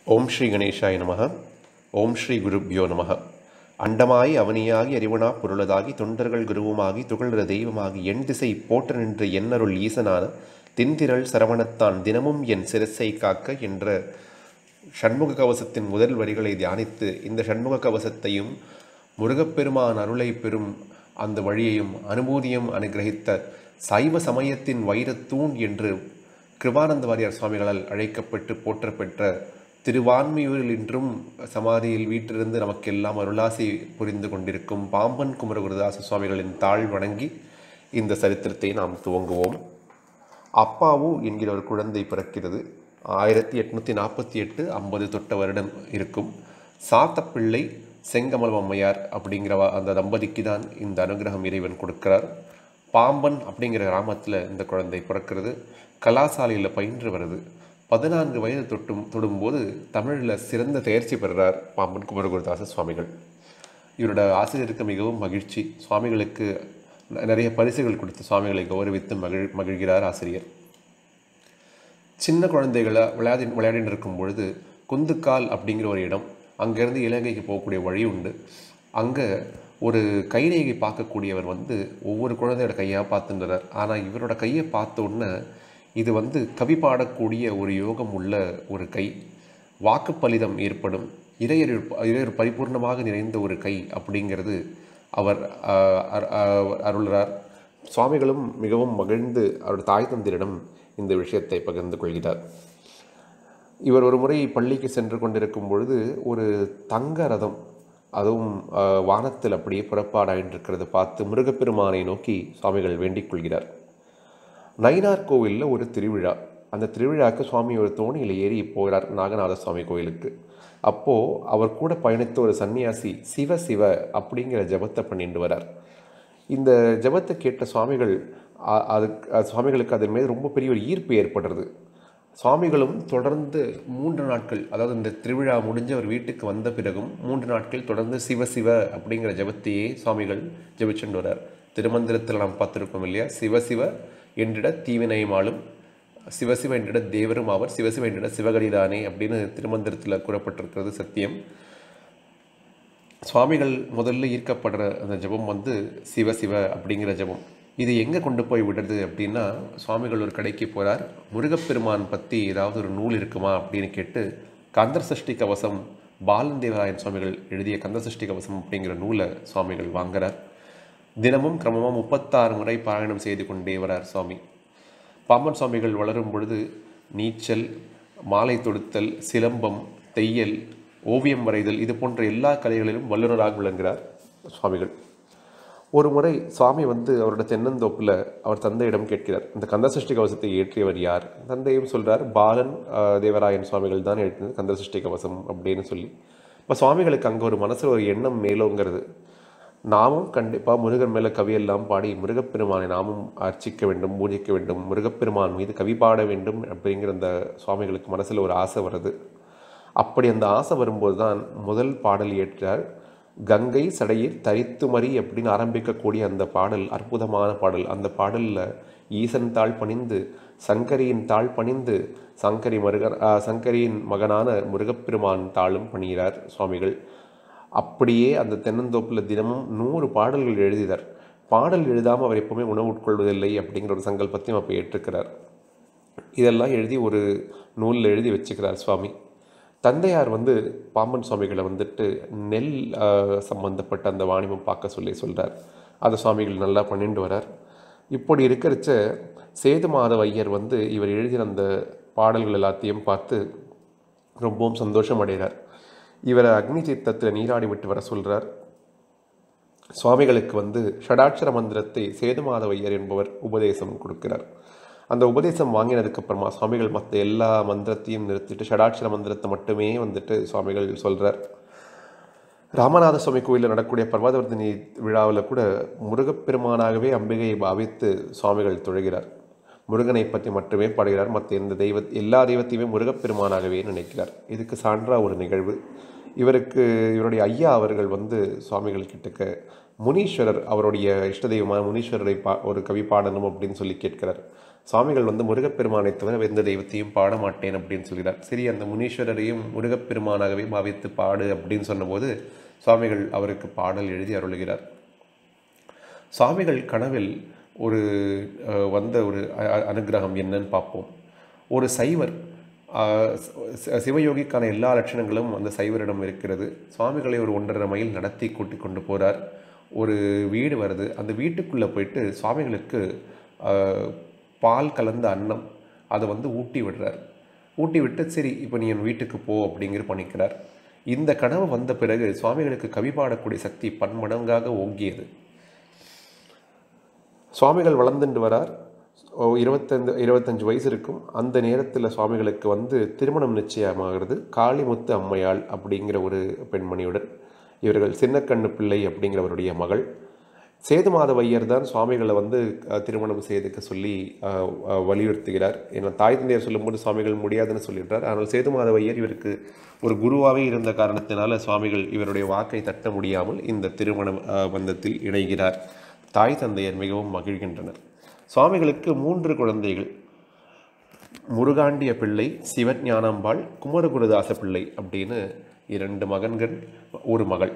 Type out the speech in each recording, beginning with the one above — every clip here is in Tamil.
ஓம் ஸ்ரீ கணேஷாய நமக ஓம் ஸ்ரீ குருப்யோ நமக அண்டமாய் அவனியாகி அறிவனா பொருளதாகி தொண்டர்கள் குருவுமாகி துகள்ற தெய்வமாகி என் திசை போற்ற நின்று என்னருள் ஈசனான தின்திரள் சரவணத்தான் தினமும் என் சிரசை காக்க என்ற ஷண்முக கவசத்தின் முதல் வரிகளை தியானித்து இந்த ஷண்முக கவசத்தையும் முருகப்பெருமான் அருளை பெறும் அந்த வழியையும் அனுபூதியும் அனுகிரகித்த சைவ சமயத்தின் வைரத்தூண் என்று கிருபானந்த வாரியார் சுவாமிகளால் அழைக்கப்பட்டு போற்றப்பெற்ற திருவான்மையூரில் இன்றும் சமாதியில் வீட்டிலிருந்து நமக்கெல்லாம் அருளாசி புரிந்து கொண்டிருக்கும் பாம்பன் குமரகுருதாச சுவாமிகளின் தாழ் வணங்கி இந்த சரித்திரத்தை நாம் துவங்குவோம் அப்பாவு என்கிற ஒரு குழந்தை பிறக்கிறது ஆயிரத்தி எட்நூற்றி நாற்பத்தி எட்டு ஐம்பது தொட்ட வருடம் இருக்கும் சாத்தப்பிள்ளை செங்கமலம் அம்மையார் அப்படிங்கிற வ- அந்த தம்பதிக்கு தான் இந்த அனுகிரகம் இறைவன் கொடுக்கிறார் பாம்பன் அப்படிங்கிற கிராமத்தில் இந்த குழந்தை பிறக்கிறது கலாசாலையில் பயின்று வருது பதினான்கு வயது தொட்டும் தொடும்போது தமிழில் சிறந்த தேர்ச்சி பெறுறார் பாம்பன் குமரகுருதாச சுவாமிகள் இவரோட ஆசிரியருக்கு மிகவும் மகிழ்ச்சி சுவாமிகளுக்கு ந- நிறைய பரிசுகள் கொடுத்து சுவாமிகளை கௌரவித்து மகிழ் மகிழ்கிறார் ஆசிரியர் சின்ன குழந்தைகளை விளையாடி விளையாடிட்டு இருக்கும் பொழுது குந்துக்கால் அப்படிங்கிற ஒரு இடம் அங்கேருந்து இலங்கைக்கு போகக்கூடிய வழி உண்டு அங்கே ஒரு கைரேகை பார்க்கக்கூடியவர் வந்து ஒவ்வொரு குழந்தையோட கையாக பார்த்துட்டுறார் ஆனால் இவரோட கையை பார்த்த உடனே இது வந்து கவி பாடக்கூடிய ஒரு யோகம் உள்ள ஒரு கை வாக்குப்பலிதம் ஏற்படும் இறையரு இறையர் பரிபூர்ணமாக நிறைந்த ஒரு கை அப்படிங்கிறது அவர் ஆஹ், அர்- ஆஹ், அருள்றார் சுவாமிகளும் மிகவும் மகிழ்ந்து அவருடைய தாய் தந்திரிடம் இந்த விஷயத்தை பகிர்ந்து கொள்கிறார் இவர் ஒரு முறை பள்ளிக்கு சென்று கொண்டிருக்கும் பொழுது ஒரு தங்க ரதம் அதுவும் ஆஹ், வானத்தில் அப்படியே புறப்பாடாயின்றிருக்கிறது பார்த்து முருகப்பெருமானை நோக்கி சுவாமிகள் வேண்டிக் கொள்கிறார் நயினார் கோவிலில் ஒரு திருவிழா அந்த திருவிழாவுக்கு சுவாமி ஒரு தோணியில் ஏறி போகிறார் நாகநாத சுவாமி கோயிலுக்கு அப்போது அவர் கூட பயணித்த ஒரு சன்னியாசி சிவ சிவ அப்படிங்கிற ஜெபத்தை பண்ணிட்டு வரார் இந்த ஜெபத்தை கேட்ட சுவாமிகள் அ- அதுக்கு அது சுவாமிகளுக்கு அதன் மீது ரொம்ப பெரிய ஒரு ஈர்ப்பு ஏற்படுறது சுவாமிகளும் தொடர்ந்து மூன்று நாட்கள் அதாவது இந்த திருவிழா முடிஞ்சு அவர் வீட்டுக்கு வந்த பிறகும் மூன்று நாட்கள் தொடர்ந்து சிவ சிவ அப்படிங்கிற ஜெபத்தையே சுவாமிகள் ஜெபிச்சுட்டு வரார் திருமந்திரத்தில் நாம் பார்த்துருக்கோம் இல்லையா சிவ சிவ என்றிட தீவினையுமாலும் சிவசிவ என்றிட தேவரும் ஆவர் சிவசிவ என்றிட சிவகரிதானே அப்படின்னு திருமந்திரத்தில் கூறப்பட்டிருக்கிறது சத்தியம் சுவாமிகள் முதல்ல ஈர்க்கப்படுற அந்த ஜெபம் வந்து சிவ சிவ அப்படிங்கிற ஜெபம் இது எங்கே கொண்டு போய் விடுறது அப்படின்னா சுவாமிகள் ஒரு கடைக்கு போகிறார் முருகப்பெருமான் பற்றி ஏதாவது ஒரு நூல் இருக்குமா அப்படின்னு கேட்டு கந்தர் சஷ்டி கவசம் பாலன் தேவராயன் சுவாமிகள் எழுதிய கந்தர் சஷ்டி கவசம் அப்படிங்கிற நூலை சுவாமிகள் வாங்குறார் தினமும் கிரமமாக முப்பத்தாறு முறை பாராயணம் செய்து கொண்டே வரார் சுவாமி பாம்பன் சுவாமிகள் வளரும் பொழுது நீச்சல் மாலை தொடுத்தல் சிலம்பம் தையல் ஓவியம் வரைதல் இது போன்ற எல்லா கலைகளிலும் வல்லுநராக விளங்குகிறார் சுவாமிகள் ஒரு முறை சுவாமி வந்து அவரோட தென்னந்தோப்பில் அவர் தந்தையிடம் கேட்கிறார் இந்த கந்தசஷ்டி கவசத்தை இயற்றியவர் யார் தந்தையும் சொல்றார் பாலன் ஆஹ், தேவராயன் சுவாமிகள் தான் எழுதினது கந்தசஷ்டி கவசம் அப்படின்னு சொல்லி இப்போ சுவாமிகளுக்கு அங்கே ஒரு மனசில் ஒரு எண்ணம் மேலோங்கிறது நாமும் கண்டிப்பாக முருகன் மேலே கவியெல்லாம் பாடி முருகப்பெருமானை நாமும் அர்ச்சிக்க வேண்டும் பூஜிக்க வேண்டும் முருகப்பெருமான் மீது கவி பாட வேண்டும் அப்படிங்கிற அந்த சுவாமிகளுக்கு மனசில் ஒரு ஆசை வருது அப்படி அந்த ஆசை வரும்போது தான் முதல் பாடல் இயற்றார் கங்கை சடையில் தரித்துமறி அப்படின்னு ஆரம்பிக்கக்கூடிய அந்த பாடல் அற்புதமான பாடல் அந்த பாடலில் ஈசன் தாழ் பணிந்து சங்கரியின் தாழ் பணிந்து சங்கரி மருகன் ஆ, சங்கரியின் மகனான முருகப்பெருமான் தாளும் பணிகிறார் சுவாமிகள் அப்படியே அந்த தென்னந்தோப்பில் தினமும் நூறு பாடல்கள் எழுதினார் பாடல் எழுதாமல் அவர் எப்பவுமே உணவு உட்கொள்வதில்லை அப்படிங்கிற ஒரு சங்கல்பத்தையும் அப்போ ஏற்றுக்கிறார் இதெல்லாம் எழுதி ஒரு நூலில் எழுதி வச்சுக்கிறார் சுவாமி தந்தையார் வந்து பாம்பன் சுவாமிகளை வந்துட்டு நெல் ஆஹ், சம்பந்தப்பட்ட அந்த வாணிபம் பார்க்க சொல்லி சொல்கிறார் அதை சுவாமிகள் நல்லா பண்ணிட்டு வரார் இப்படி இருக்கிறச்ச சேது மாதவ ஐயர் வந்து இவர் எழுதின அந்த பாடல்கள் எல்லாத்தையும் பார்த்து ரொம்பவும் சந்தோஷம் அடைகிறார் இவரை அக்னி தீர்த்தத்தில் நீராடி விட்டு வர சொல்கிறார் சுவாமிகளுக்கு வந்து ஷடாட்சர மந்திரத்தை சேதுமாதவையர் என்பவர் உபதேசம் கொடுக்கிறார் அந்த உபதேசம் வாங்கினதுக்கு அப்புறமா சுவாமிகள் மற்ற எல்லா மந்திரத்தையும் நிறுத்திட்டு ஷடாட்சர மந்திரத்தை மட்டுமே வந்துட்டு சுவாமிகள் சொல்றார் ராமநாத சுவாமி கோயிலில் நடக்கக்கூடிய பர்வதவர்த்தினி விழாவில் கூட முருகப்பெருமானாகவே அம்பிகையை பாவித்து சுவாமிகள் தொழுகிறார் முருகனை பற்றி மட்டுமே பாடுகிறார் மற்ற எந்த தெய்வ எல்லா தெய்வத்தையுமே முருகப்பெருமானாகவே நினைக்கிறார் இதுக்கு சான்றா ஒரு நிகழ்வு இவருக்கு இவருடைய ஐயா அவர்கள் வந்து சுவாமிகள் கிட்டக்க முனீஸ்வரர் அவருடைய இஷ்ட தெய்வமான முனீஸ்வரரை பா ஒரு கவி பாடணும் அப்படின்னு சொல்லி கேட்கிறார் சுவாமிகள் வந்து முருகப்பெருமானை தவிர எந்த தெய்வத்தையும் பாட மாட்டேன் அப்படின்னு சொல்கிறார் சரி அந்த முனீஸ்வரரையும் முருகப்பெருமானாகவே பாவித்து பாடு அப்படின்னு சொன்னபோது சுவாமிகள் அவருக்கு பாடல் எழுதி அருளுகிறார் சுவாமிகள் கனவில் ஒரு அஹ், வந்த ஒரு அ- அ- அனுக்கிரகம் என்னன்னு பார்ப்போம் ஒரு சைவர் அஹ், சி- சிவயோகிக்கான எல்லா லட்சணங்களும் அந்த சைவரிடம் இருக்கிறது சுவாமிகளை ஒரு ஒன்றரை மைல் நடத்தி கூட்டி கொண்டு போகிறார் ஒரு வீடு வருது அந்த வீட்டுக்குள்ளே போயிட்டு சுவாமிகளுக்கு அஹ், பால் கலந்த அன்னம் அதை வந்து ஊட்டி விடுறார் ஊட்டி விட்டு சரி இப்போ நீ என் வீட்டுக்கு போ அப்படிங்கிற பண்ணிக்கிறார் இந்த கனவு வந்த பிறகு சுவாமிகளுக்கு கவி பாடக்கூடிய சக்தி பன்மடங்காக ஓங்கியது சுவாமிகள் வளர்ந்துட்டு வரார் ஓ, இருபத்தைந்து இருபத்தஞ்சு வயசு இருக்கும் அந்த நேரத்தில் சுவாமிகளுக்கு வந்து திருமணம் நிச்சயமாகிறது காளிமுத்து அம்மையாள் அப்படிங்கிற ஒரு பெண்மணியுடன் இவர்கள் சின்னக்கண்ணு பிள்ளை அப்படிங்கிறவருடைய மகள் சேதுமாதவையர் தான் சுவாமிகளை வந்து அஹ், திருமணம் செய்துக்க சொல்லி அஹ், அஹ், வலியுறுத்துகிறார் ஏன்னா தாய் தந்தையர் சொல்லும்போது சுவாமிகள் முடியாதுன்னு சொல்லிடுறார் ஆனால் சேதுமாதவையர் இவருக்கு ஒரு குருவாகவே இருந்த காரணத்தினால சுவாமிகள் இவருடைய வாக்கை தட்ட முடியாமல் இந்த திருமண அஹ், பந்தத்தில் இணைகிறார் தாய் தந்தையர் மிகவும் மகிழ்கின்றனர் சுவாமிகளுக்கு மூன்று குழந்தைகள் முருகாண்டிய பிள்ளை சிவஞானம்பாள் குமரகுருதாச பிள்ளை அப்படின்னு இரண்டு மகன்கள் ஒரு மகள்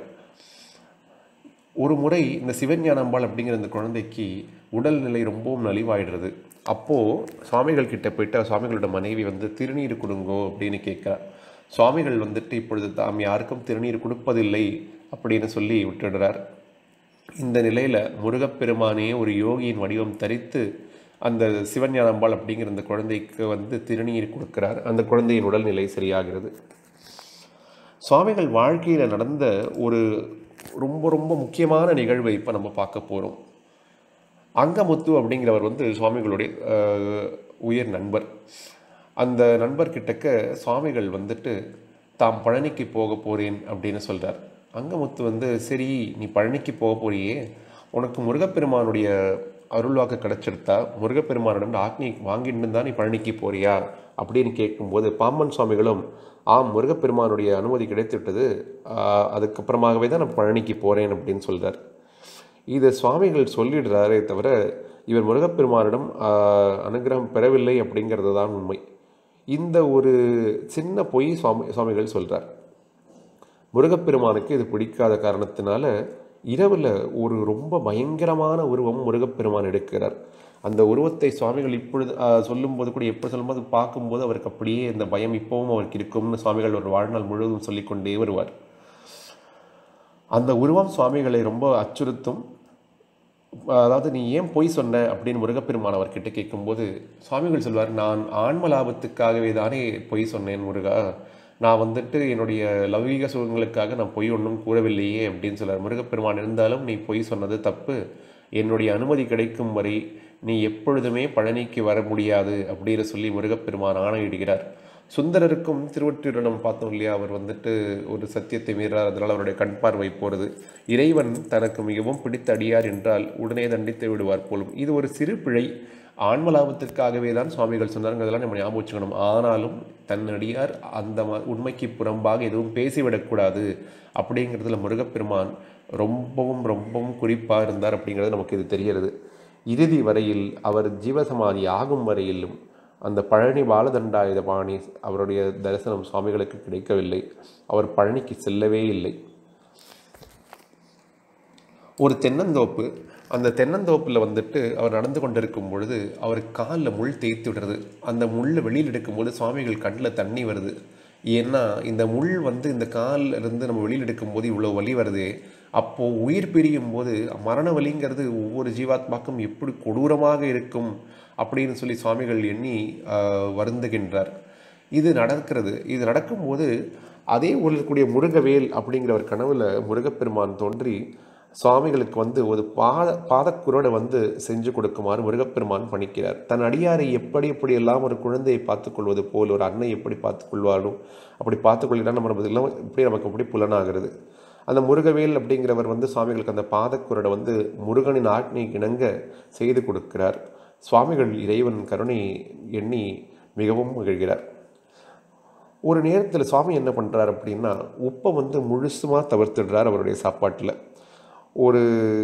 ஒரு முறை இந்த சிவஞானம்பாள் அப்படிங்கிற இந்த குழந்தைக்கு உடல்நிலை ரொம்பவும் நலிவாயிடுறது அப்போது சுவாமிகள் கிட்ட போயிட்டு சுவாமிகளோட மனைவி வந்து திருநீர் கொடுங்கோ அப்படின்னு கேட்குறா சுவாமிகள் வந்துட்டு இப்பொழுது தாம் யாருக்கும் திருநீர் கொடுப்பதில்லை அப்படின்னு சொல்லி விட்டுடுறார் இந்த நிலையில் முருகப்பெருமானே ஒரு யோகியின் வடிவம் தரித்து அந்த சிவஞானம்பாள் அப்படிங்கிற அந்த குழந்தைக்கு வந்து திருநீர் கொடுக்கிறார் அந்த குழந்தையின் உடல்நிலை சரியாகிறது சுவாமிகள் வாழ்க்கையில் நடந்த ஒரு ரொம்ப ரொம்ப முக்கியமான நிகழ்வை இப்போ நம்ம பார்க்க போகிறோம் அங்கமுத்து அப்படிங்கிறவர் வந்து சுவாமிகளுடைய அஹ், உயர் நண்பர் அந்த நண்பர் கிட்டக்க சுவாமிகள் வந்துட்டு தாம் பழனிக்கு போக போகிறேன் அப்படின்னு சொல்கிறார் அங்கமுத்து வந்து சரி நீ பழனிக்கு போக போறியே உனக்கு முருகப்பெருமானுடைய அருள்வாக்கு கிடைச்சிருத்தா முருகப்பெருமானிடம் ஆக்னி வாங்கிட்டு தான் நீ பழனிக்கு போறியா அப்படின்னு கேட்கும்போது பாம்பன் சுவாமிகளும் ஆம் முருகப்பெருமானுடைய அனுமதி கிடைத்துவிட்டது ஆஹ், அதுக்கப்புறமாகவே தான் நான் பழனிக்கு போகிறேன் அப்படின்னு சொல்கிறார் இது சுவாமிகள் சொல்லிடுறாரே தவிர இவர் முருகப்பெருமானிடம் ஆஹ், அனுகிரகம் பெறவில்லை அப்படிங்கிறது தான் உண்மை இந்த ஒரு சின்ன பொய் சுவாமி சுவாமிகள் சொல்கிறார் முருகப்பெருமானுக்கு இது பிடிக்காத காரணத்தினால இரவில் ஒரு ரொம்ப பயங்கரமான உருவம் முருகப்பெருமான் எடுக்கிறார் அந்த உருவத்தை சுவாமிகள் இப்பொழுது ஆஹ், சொல்லும்போது கூட எப்போ சொல்லும்போது பார்க்கும்போது அவருக்கு அப்படியே இந்த பயம் இப்போவும் அவருக்கு இருக்கும்னு சுவாமிகள் ஒரு வாழ்நாள் முழுவதும் சொல்லிக்கொண்டே வருவார் அந்த உருவம் சுவாமிகளை ரொம்ப அச்சுறுத்தும் அதாவது நீ ஏன் பொய் சொன்ன அப்படின்னு முருகப்பெருமான் அவர்கிட்ட கேட்கும்போது சுவாமிகள் சொல்வார் நான் ஆன்ம லாபத்துக்காகவே தானே பொய் சொன்னேன் முருகா நான் வந்துட்டு என்னுடைய லௌகீக சுகங்களுக்காக நான் பொய் ஒன்றும் கூறவில்லையே அப்படின்னு சொல்றார் முருகப்பெருமான் இருந்தாலும் நீ பொய் சொன்னது தப்பு என்னுடைய அனுமதி கிடைக்கும் வரை நீ எப்பொழுதுமே பழனிக்கு வர முடியாது அப்படின்னு சொல்லி முருகப்பெருமான் ஆணையிடுகிறார் சுந்தரருக்கும் திருவொற்றியூரிடம் பார்த்தோம் இல்லையா அவர் வந்துட்டு ஒரு சத்தியத்தை மீறார் அதனால் அவருடைய கண் பார்வை போகிறது இறைவன் தனக்கு மிகவும் பிடித்த அடியார் என்றால் உடனே தண்டித்து விடுவார் போலும் இது ஒரு சிறு பிழை ஆன்ம லாபத்திற்காகவே தான் சுவாமிகள் சொன்னாருங்கிறதெல்லாம் நம்ம ஞாபகம் வச்சுக்கணும் ஆனாலும் தன் அடியார் அந்த ம- உண்மைக்கு புறம்பாக எதுவும் பேசிவிடக்கூடாது அப்படிங்கிறதுல முருகப்பெருமான் ரொம்பவும் ரொம்பவும் குறிப்பாக இருந்தார் அப்படிங்கிறது நமக்கு இது தெரிகிறது இறுதி வரையில் அவர் ஜீவசமாதி ஆகும் வரையிலும் அந்த பழனி பாலதண்டாயுத பாணி அவருடைய தரிசனம் சுவாமிகளுக்கு கிடைக்கவில்லை அவர் பழனிக்கு செல்லவே இல்லை ஒரு தென்னந்தோப்பு அந்த தென்னந்தோப்பில் வந்துட்டு அவர் நடந்து கொண்டிருக்கும் பொழுது அவர் காலில் முள் தேய்த்து விடுறது அந்த முள்ளை வெளியில் எடுக்கும்போது சுவாமிகள் கண்ணில் தண்ணி வருது ஏன்னா இந்த முள் வந்து இந்த கால்ல இருந்து நம்ம வெளியில் எடுக்கும்போது இவ்வளோ வலி வருது அப்போது உயிர் பிரியும் போது மரண வலிங்கிறது ஒவ்வொரு ஜீவாத்மாக்கும் எப்படி கொடூரமாக இருக்கும் அப்படின்னு சொல்லி சுவாமிகள் எண்ணி ஆஹ், வருந்துகின்றார் இது நடக்கிறது இது நடக்கும்போது அதே உள்ளக்கூடிய முருகவேல் அப்படிங்கிற ஒரு கனவுல முருகப்பெருமான் தோன்றி சுவாமிகளுக்கு வந்து ஒரு பாத பாதக்குரோட வந்து செஞ்சு கொடுக்குமாறு முருகப்பெருமான் பணிக்கிறார் தன் அடியாரை எப்படி எப்படியெல்லாம் ஒரு குழந்தையை பார்த்துக்கொள்வது போல் ஒரு அன்னை எப்படி பார்த்துக்கொள்வாரோ அப்படி பார்த்துக்கொள்கிறார் நம்ம எல்லாம் இப்படி நமக்கு அப்படி புலனாகிறது அந்த முருகவேல் அப்படிங்கிறவர் வந்து சுவாமிகளுக்கு அந்த பாதக்குரடை வந்து முருகனின் ஆக்ஞை இணங்க செய்து கொடுக்கிறார் சுவாமிகள் இறைவன் கருணை எண்ணி மிகவும் மகிழ்கிறார் ஒரு நேரத்தில் சுவாமி என்ன பண்ணுறார் அப்படின்னா உப்பை வந்து முழுசுமாக தவிர்த்துடுறார் அவருடைய சாப்பாட்டில் ஒரு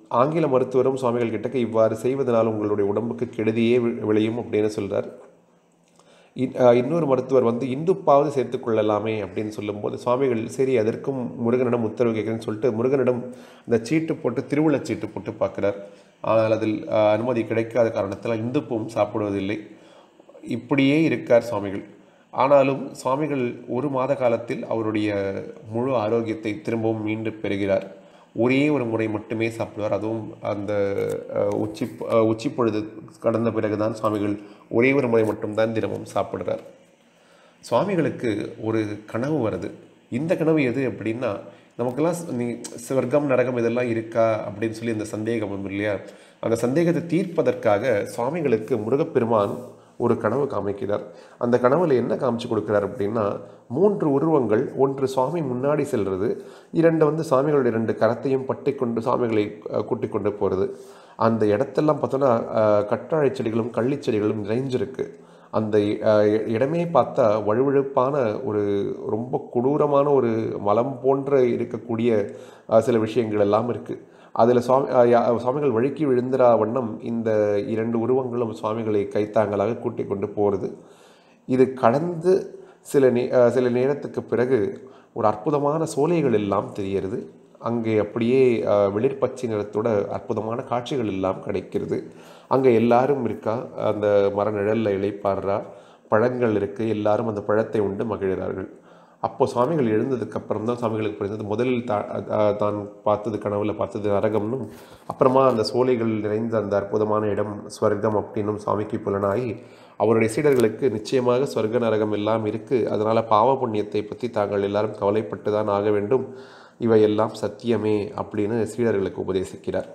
ஆங்கில மருத்துவரும் சுவாமிகள் கிட்டக்க இவ்வாறு செய்வதனால் உங்களுடைய உடம்புக்கு கெடுதியே வி- விளையும் அப்படின்னு சொல்றார் இன்- அஹ் இன்னொரு மருத்துவர் வந்து இந்துப்பாவது சேர்த்துக்கொள்ளலாமே அப்படின்னு சொல்லும்போது சுவாமிகள் சரி அதற்கும் முருகனிடம் உத்தரவு கேட்குறேன்னு சொல்லிட்டு முருகனிடம் இந்த சீட்டு போட்டு திருவுளச் சீட்டு போட்டு பார்க்குறார் ஆனால் அதில் அஹ், அனுமதி கிடைக்காத காரணத்தில் இந்துப்பும் சாப்பிடுவதில்லை இப்படியே இருக்கார் சுவாமிகள் ஆனாலும் சுவாமிகள் ஒரு மாத காலத்தில் அவருடைய முழு ஆரோக்கியத்தை திரும்பவும் மீண்டு பெறுகிறார் ஒரே ஒரு முறை மட்டுமே சாப்பிடுவார் அதுவும் அந்த அஹ், உச்சி அஹ், உச்சி பொழுது கடந்த பிறகுதான் சுவாமிகள் ஒரே ஒரு முறை மட்டும்தான் தினமும் சாப்பிடுறார் சுவாமிகளுக்கு ஒரு கனவு வருது இந்த கனவு எது அப்படின்னா நமக்கெல்லாம் ஸ்- நீ சொர்க்கம் நரகம் இதெல்லாம் இருக்கா அப்படின்னு சொல்லி அந்த சந்தேகம் வரும் இல்லையா அந்த சந்தேகத்தை தீர்ப்பதற்காக சுவாமிகளுக்கு முருகப்பெருமான் ஒரு கனவு காமிக்கிறார் அந்த கனவுல என்ன காமிச்சு கொடுக்கிறார் அப்படின்னா மூன்று உருவங்கள் ஒன்று சுவாமி முன்னாடி செல்றது இரண்டு வந்து சுவாமிகளுடைய ரெண்டு கரத்தையும் பட்டி கொண்டு சுவாமிகளை அஹ், கூட்டிக் கொண்டு போகிறது அந்த இடத்தெல்லாம் பார்த்தோன்னா அஹ், கற்றாழை செடிகளும் கள்ளிச் செடிகளும் நிறைஞ்சிருக்கு அந்த அஹ், இ- இடமே பார்த்தா வழுவழுப்பான ஒரு ரொம்ப கொடூரமான ஒரு மலம் போன்ற இருக்கக்கூடிய அஹ், சில விஷயங்கள் எல்லாம் இருக்குது அதில் சுவாமி அஹ், யா- சுவாமிகள் வழுக்கி விழுந்திரா வண்ணம் இந்த இரண்டு உருவங்களும் சுவாமிகளை கைத்தாங்களாக கூட்டிக் கொண்டு போகிறது இது கடந்து சில நே அஹ், சில நேரத்துக்கு பிறகு ஒரு அற்புதமான சோலைகள் எல்லாம் தெரியறது அங்கே அப்படியே அஹ், வெளிர்பச்சை நிறத்தோட அற்புதமான காட்சிகள் எல்லாம் கிடைக்கிறது அங்கே எல்லாரும் இருக்கா அந்த மர நிழல்ல இளைப்பாடுறா பழங்கள் இருக்கு எல்லாரும் அந்த பழத்தை உண்டு மகிழ்கிறார்கள் அப்போ சுவாமிகள் எழுந்ததுக்கு அப்புறம் தான் சுவாமிகளுக்கு புரிந்தது முதலில் தா அஹ், தான் பார்த்தது கனவுல பார்த்தது நரகம்னும் அப்புறமா அந்த சோலைகள் நிறைந்த அந்த அற்புதமான இடம் ஸ்வர்க்கம் அப்படின்னும் சுவாமிக்கு புலனாகி அவருடைய சீடர்களுக்கு நிச்சயமாக ஸ்வர்க நரகம் எல்லாம் இருக்கு அதனால பாவ புண்ணியத்தை பற்றி தாங்கள் எல்லாரும் கவலைப்பட்டு தான் ஆக வேண்டும் இவையெல்லாம் சத்தியமே அப்படின்னு சீடர்களுக்கு உபதேசிக்கிறார்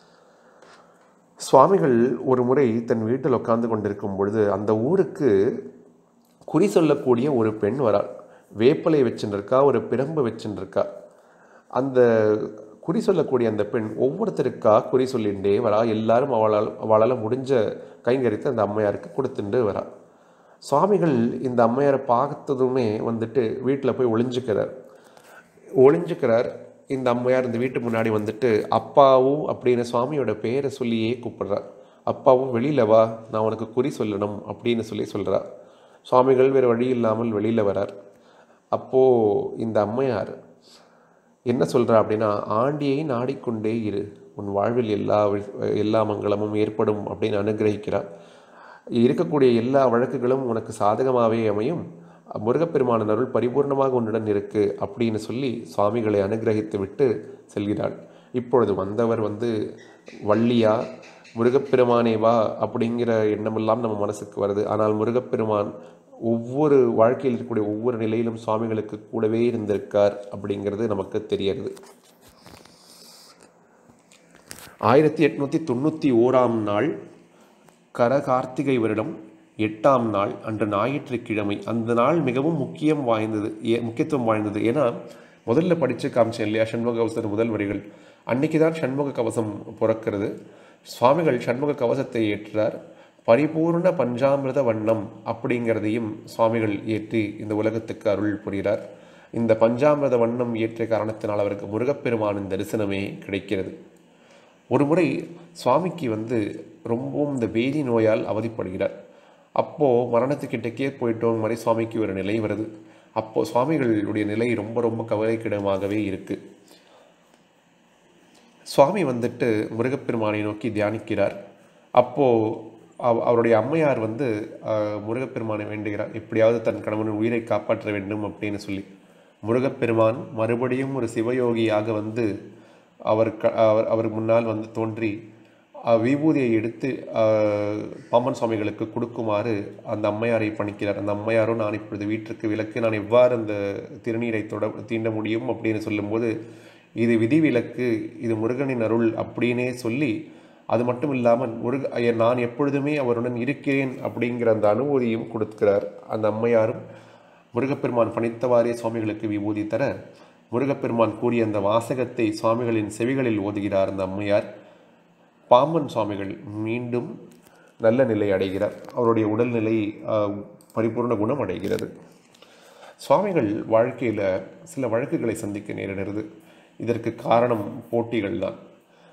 சுவாமிகள் ஒரு முறை தன் வீட்டில் உட்கார்ந்து கொண்டிருக்கும் பொழுது அந்த ஊருக்கு குறி சொல்லக்கூடிய ஒரு பெண் வராள் வேப்பலை வச்சுருக்கா ஒரு பிரம்பு வச்சுருக்கா அந்த குறி சொல்லக்கூடிய அந்த பெண் ஒவ்வொருத்தருக்கா குறி சொல்லிகிட்டே வரா எல்லாரும் அவளால் அவளால் முடிஞ்ச கைங்கரித்து அந்த அம்மையாருக்கு கொடுத்துட்டு வரா சுவாமிகள் இந்த அம்மையாரை பார்த்ததுமே வந்துட்டு வீட்டில் போய் ஒளிஞ்சுக்கிறார் ஒளிஞ்சுக்கிறார் இந்த அம்மையார் இந்த வீட்டு முன்னாடி வந்துட்டு அப்பாவும் அப்படின்னு சுவாமியோட பேரை சொல்லியே கூப்பிடுறா அப்பாவும் வெளியில வா நான் உனக்கு குறி சொல்லணும் அப்படின்னு சொல்லி சொல்றா சுவாமிகள் வேறு வழி இல்லாமல் வெளியில வரார் அப்போ இந்த அம்மையார் என்ன சொல்றா அப்படின்னா ஆண்டியை நாடிக்கொண்டே இரு உன் வாழ்வில் எல்லா வி- எல்லா மங்களமும் ஏற்படும் அப்படின்னு அனுகிரகிக்கிறார் இருக்கக்கூடிய எல்லா வழக்குகளும் உனக்கு சாதகமாகவே அமையும் முருகப்பெருமானின் அருள் பரிபூர்ணமாக உன்னுடன் இருக்கு அப்படின்னு சொல்லி சுவாமிகளை அனுகிரகித்து விட்டு செல்கிறாள் இப்பொழுது வந்தவர் வந்து வள்ளியா முருகப்பெருமானே வா அப்படிங்கிற எண்ணமெல்லாம் நம்ம மனசுக்கு வருது ஆனால் முருகப்பெருமான் ஒவ்வொரு வாழ்க்கையில் இருக்கக்கூடிய ஒவ்வொரு நிலையிலும் சுவாமிகளுக்கு கூடவே இருந்திருக்கார் அப்படிங்கிறது நமக்கு தெரியறது ஆயிரத்தி எட்நூற்றி தொண்ணூற்றி ஓராம் நாள் கர கார்த்திகை வருடம் எட்டாம் நாள் அன்று ஞாயிற்றுக்கிழமை அந்த நாள் மிகவும் முக்கியம் வாய்ந்தது ஏ முக்கியத்துவம் வாய்ந்தது ஏன்னா முதல்ல படித்து காமிச்சேன் இல்லையா சண்முக கவசத்தின் முதல் வரிகள் அன்னைக்கு தான் சண்முக கவசம் பிறக்கிறது சுவாமிகள் சண்முக கவசத்தை ஏற்றார் பரிபூர்ண பஞ்சாமிர்த வண்ணம் அப்படிங்கிறதையும் சுவாமிகள் ஏற்றி இந்த உலகத்துக்கு அருள் புரிகிறார் இந்த பஞ்சாமிர்த வண்ணம் ஏற்றிய காரணத்தினால் அவருக்கு முருகப்பெருமானின் தரிசனமே கிடைக்கிறது ஒரு முறை சுவாமிக்கு வந்து ரொம்பவும் இந்த பேதி நோயால் அவதிப்படுகிறார் அப்போது மரணத்துக்கிட்டக்கே போயிட்டோம் மாதிரி சுவாமிக்கு ஒரு நிலை வருது அப்போது சுவாமிகளுடைய நிலை ரொம்ப ரொம்ப கவலைக்கிடமாகவே இருக்குது சுவாமி வந்துட்டு முருகப்பெருமானை நோக்கி தியானிக்கிறார் அப்போது அவ அவருடைய அம்மையார் வந்து அஹ், முருகப்பெருமானை வேண்டுகிறார் எப்படியாவது தன் கணவனின் உயிரை காப்பாற்ற வேண்டும் அப்படின்னு சொல்லி முருகப்பெருமான் மறுபடியும் ஒரு சிவயோகியாக வந்து அவர் க அவர் அவர் முன்னால் வந்து தோன்றி அஹ், விபூதியை எடுத்து அஹ், பாம்பன் சுவாமிகளுக்கு கொடுக்குமாறு அந்த அம்மையாரை பணிக்கிறார் அந்த அம்மையாரும் நான் இப்பொழுது வீட்டிற்கு விளக்கு நான் எவ்வாறு அந்த திருநீரை தொட தீண்ட முடியும் அப்படின்னு சொல்லும்போது இது விதிவிலக்கு இது முருகனின் அருள் அப்படின்னே சொல்லி அது மட்டும் இல்லாமல் முருக ஐய- நான் எப்பொழுதுமே அவருடன் இருக்கிறேன் அப்படிங்கிற அந்த அனுபூதியும் கொடுக்கிறார் அந்த அம்மையாரும் முருகப்பெருமான் பணித்தவாறே சுவாமிகளுக்கு விபூதி தர முருகப்பெருமான் கூறிய அந்த வாசகத்தை சுவாமிகளின் செவிகளில் ஓதுகிறார் அந்த அம்மையார் பாம்பன் சுவாமிகள் மீண்டும் நல்ல நிலை அடைகிறார் அவருடைய உடல்நிலை ஆஹ், பரிபூர்ண குணம் அடைகிறது சுவாமிகள் வாழ்க்கையில் சில வழக்குகளை சந்திக்க நேரிடுறது இதற்கு காரணம் போட்டிகள் தான்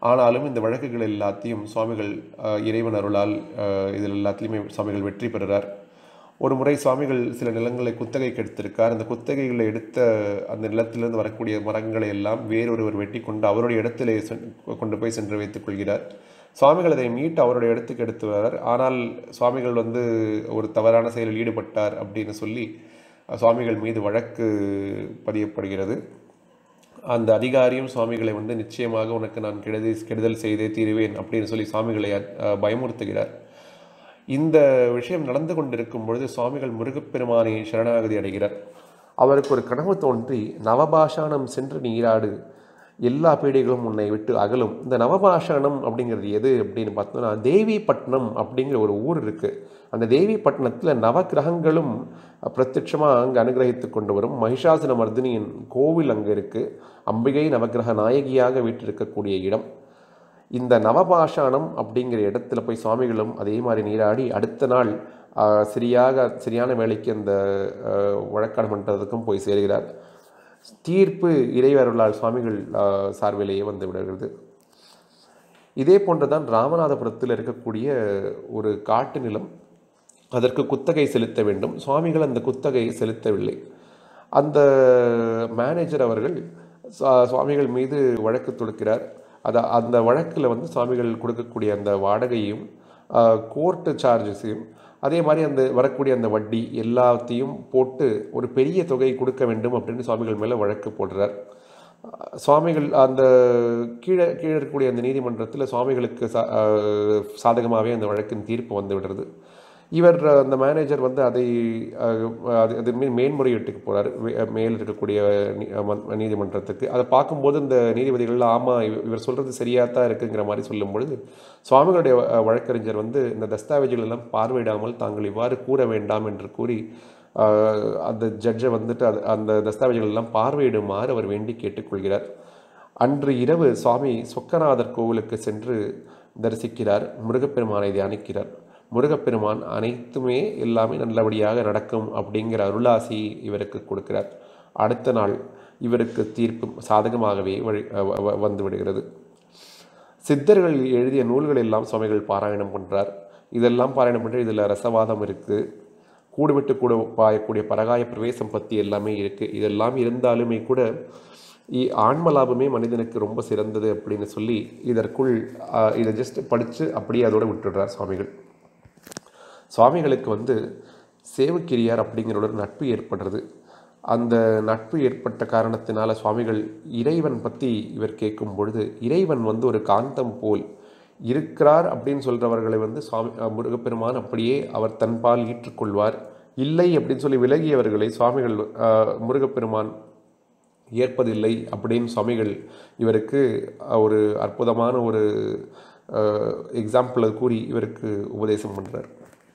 ஆனாலும் இந்த வழக்குகள் எல்லாத்தையும் சுவாமிகள் அஹ், இறைவன் அருளால் அஹ், இதில் எல்லாத்துலேயுமே சுவாமிகள் வெற்றி பெறுறார் ஒரு முறை சுவாமிகள் சில நிலங்களை குத்தகைக்கு எடுத்திருக்கார் அந்த குத்தகைகளை எடுத்த அந்த நிலத்திலிருந்து வரக்கூடிய மரங்களை எல்லாம் வேறொருவர் வெட்டி கொண்டு அவருடைய இடத்திலே சென்- கொண்டு போய் சென்று வைத்துக் கொள்கிறார் சுவாமிகள் அதை மீட்டு அவருடைய இடத்துக்கு எடுத்து வரார் ஆனால் சுவாமிகள் வந்து ஒரு தவறான செயலில் ஈடுபட்டார் அப்படின்னு சொல்லி அஹ், சுவாமிகள் மீது வழக்கு பதியப்படுகிறது அந்த அதிகாரியும் சுவாமிகளை வந்து நிச்சயமாக உனக்கு நான் கெடுதி கெடுதல் செய்தே தீருவேன் அப்படின்னு சொல்லி சுவாமிகளை அஹ், பயமுறுத்துகிறார் இந்த விஷயம் நடந்து கொண்டிருக்கும் பொழுது சுவாமிகள் முருகப்பெருமானை சரணாகதி அடைகிறார் அவருக்கு ஒரு கனவு தோன்றி நவபாஷானம் சென்று நீராடு எல்லா பீடைகளும் உன்னை விட்டு அகலும் இந்த நவபாஷானம் அப்படிங்கிறது எது அப்படின்னு பார்த்தோம்னா தேவிப்பட்டினம் அப்படிங்கிற ஒரு ஊர் இருக்குது அந்த தேவிப்பட்டினத்தில் நவக்கிரகங்களும் பிரத்யட்சமாக அங்கே அனுகிரகித்து கொண்டு வரும் மகிஷாசுர மர்தினியின் கோவில் அங்கே இருக்குது அம்பிகை நவக்கிரக நாயகியாக வீற்றிருக்கக்கூடிய இடம் இந்த நவபாஷானம் அப்படிங்கிற இடத்துல போய் சுவாமிகளும் அதே மாதிரி நீராடி அடுத்த நாள் ஆஹ், சரியாக சரியான வேலைக்கு அந்த ஆஹ், வழக்காடு மன்றத்துக்கும் போய் சேர்கிறார் தீர்ப்பு இறைவருளால் சுவாமிகள் ஆஹ், சார்பிலேயே வந்து விடுகிறது இதே போன்றுதான் ராமநாதபுரத்தில் இருக்கக்கூடிய ஒரு காட்டு நிலம் அதற்கு குத்தகை செலுத்த வேண்டும் சுவாமிகள் அந்த குத்தகை செலுத்தவில்லை அந்த மேனேஜர் அவர்கள் சுவா- சுவாமிகள் மீது வழக்கு தொடுக்கிறார் அத அந்த வழக்கில் வந்து சுவாமிகள் கொடுக்கக்கூடிய அந்த வாடகையும் கோர்ட்டு சார்ஜஸையும் அதே மாதிரி அந்த வரக்கூடிய அந்த வட்டி எல்லாத்தையும் போட்டு ஒரு பெரிய தொகை கொடுக்க வேண்டும் அப்படின்னு சுவாமிகள் மேலே வழக்கு போடுறார் சுவாமிகள் அந்த கீழே கீழே இருக்கக்கூடிய அந்த நீதிமன்றத்தில் சுவாமிகளுக்கு சா சாதகமாகவே அந்த வழக்கின் தீர்ப்பு வந்து விடுறது இவர் அந்த மேனேஜர் வந்து அதை அஹ், அது அது மீ- மேன்முறையீட்டுக்கு போகிறார் மேல் இருக்கக்கூடிய நீ- மன்- நீதிமன்றத்துக்கு அதை பார்க்கும்போது இந்த நீதிபதிகள் ஆமாம் இவர் சொல்கிறது சரியாக தான் இருக்குங்கிற மாதிரி சொல்லும் பொழுது சுவாமிகளுடைய அஹ், வழக்கறிஞர் வந்து இந்த தஸ்தாவேஜுகள் எல்லாம் பார்வையிடாமல் தாங்கள் இவ்வாறு கூற வேண்டாம் என்று கூறி அஹ், அந்த ஜட்ஜை வந்துட்டு அது அந்த தஸ்தாவேஜுகள் எல்லாம் பார்வையிடுமாறு அவர் வேண்டி கேட்டுக்கொள்கிறார் அன்று இரவு சுவாமி சொக்கநாதர் கோவிலுக்கு சென்று தரிசிக்கிறார் முருகப்பெருமானை தியானிக்கிறார் முருகப்பெருமான் அனைத்துமே எல்லாமே நல்லபடியாக நடக்கும் அப்படிங்கிற அருளாசி இவருக்கு கொடுக்கிறார் அடுத்த நாள் இவருக்கு தீர்ப்பு சாதகமாகவே வழி வ- வ- வந்து விடுகிறது சித்தர்கள் எழுதிய நூல்கள் எல்லாம் சுவாமிகள் பாராயணம் பண்ணுறார் இதெல்லாம் பாராயணம் பண்ணுற இதில் ரசவாதம் இருக்குது கூடுவிட்டு கூட பாயக்கூடிய பரகாய பிரவேசம் பற்றி எல்லாமே இருக்குது இதெல்லாம் இருந்தாலுமே கூட இ- ஆன்ம லாபமே மனிதனுக்கு ரொம்ப சிறந்தது அப்படின்னு சொல்லி இதற்குள் ஆ, இதை ஜஸ்ட் படித்து அப்படியே அதோட விட்டுடுறார் சுவாமிகள் சுவாமிகளுக்கு வந்து சேவக்கிரியார் அப்படிங்கிற ஒரு நட்பு ஏற்படுறது அந்த நட்பு ஏற்பட்ட காரணத்தினால சுவாமிகள் இறைவன் பற்றி இவர் கேட்கும் பொழுது இறைவன் வந்து ஒரு காந்தம் போல் இருக்கிறார் அப்படின்னு சொல்கிறவர்களை வந்து சுவாமி அஹ், முருகப்பெருமான் அப்படியே அவர் தன்பால் ஈற்றுக்கொள்வார் இல்லை அப்படின்னு சொல்லி விலகியவர்களை சுவாமிகள் அஹ், முருகப்பெருமான் ஏற்பதில்லை அப்படின்னு சுவாமிகள் இவருக்கு அஹ், ஒரு அற்புதமான ஒரு எக்ஸாம்பிளை கூறி இவருக்கு உபதேசம் பண்ணுறார்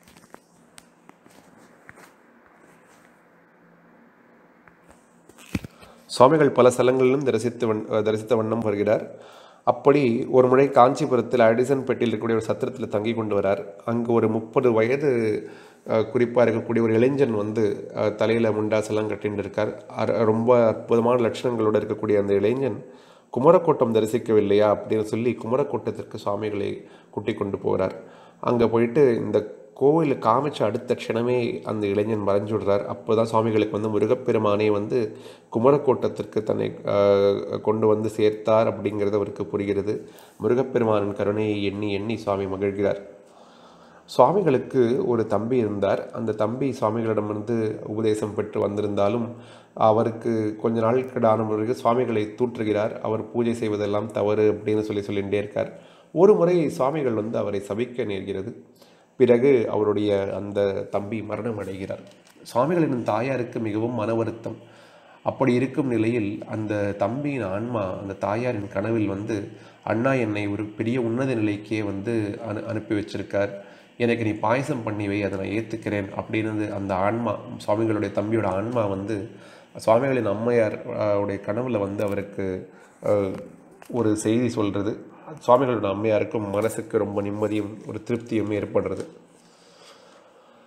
சுவாமிகள் பல ஸ்தலங்களிலும் தரிசித்து வண் தரிசித்த வண்ணம் வருகிறார் அப்படி ஒரு முறை காஞ்சிபுரத்தில் அடிசன் பெட்டியில் இருக்கக்கூடிய ஒரு சத்திரத்தில் தங்கி கொண்டு வரார் அங்கு ஒரு முப்பது வயது குறிப்பாக இருக்கக்கூடிய ஒரு இளைஞன் வந்து தலையில் முண்டாசெல்லாம் கட்டின்னு இருக்கார் அர- ரொம்ப அற்புதமான லட்சணங்களோடு இருக்கக்கூடிய அந்த இளைஞன் குமரக்கோட்டம் தரிசிக்கவில்லையா அப்படின்னு சொல்லி குமரக்கோட்டத்திற்கு சுவாமிகளை கூட்டி கொண்டு போகிறார் அங்கே போயிட்டு இந்த கோவிலை காமிச்ச அடுத்த க்ஷணமே அந்த இளைஞன் மறைஞ்சு விடுறார் அப்போ தான் சுவாமிகளுக்கு வந்து முருகப்பெருமானே வந்து குமரக்கோட்டத்திற்கு தன்னை ஆஹ், கொண்டு வந்து சேர்த்தார் அப்படிங்கிறது அவருக்கு புரிகிறது முருகப்பெருமானின் கருணையை எண்ணி எண்ணி சுவாமி மகிழ்கிறார் சுவாமிகளுக்கு ஒரு தம்பி இருந்தார் அந்த தம்பி சுவாமிகளிடமிருந்து உபதேசம் பெற்று வந்திருந்தாலும் அவருக்கு கொஞ்ச நாட்கள் ஆன பிறகு சுவாமிகளை தூற்றுகிறார் அவர் பூஜை செய்வதெல்லாம் தவறு அப்படின்னு சொல்லி சொல்லிகிட்டே இருக்கார் ஒரு முறை சுவாமிகள் வந்து அவரை சபிக்க நேர்கிறது பிறகு அவருடைய அந்த தம்பி மரணம் அடைகிறார் சுவாமிகளின் தாயாருக்கு மிகவும் மன வருத்தம் அப்படி இருக்கும் நிலையில் அந்த தம்பியின் ஆன்மா அந்த தாயாரின் கனவில் வந்து அண்ணா என்னை ஒரு பெரிய உன்னத நிலைக்கே வந்து அனு அனுப்பி வச்சிருக்கார் எனக்கு நீ பாயசம் பண்ணி வை அதை நான் ஏற்றுக்கிறேன் அப்படின்னு அந்த ஆன்மா சுவாமிகளுடைய தம்பியோட ஆன்மா வந்து சுவாமிகளின் அம்மையார் அஹ், உடைய கனவுல வந்து அவருக்கு அஹ், ஒரு செய்தி சொல்கிறது சுவாமிகளோட அம்மையாருக்கும் மனசுக்கு ரொம்ப நிம்மதியும் ஒரு திருப்தியும் ஏற்படுறது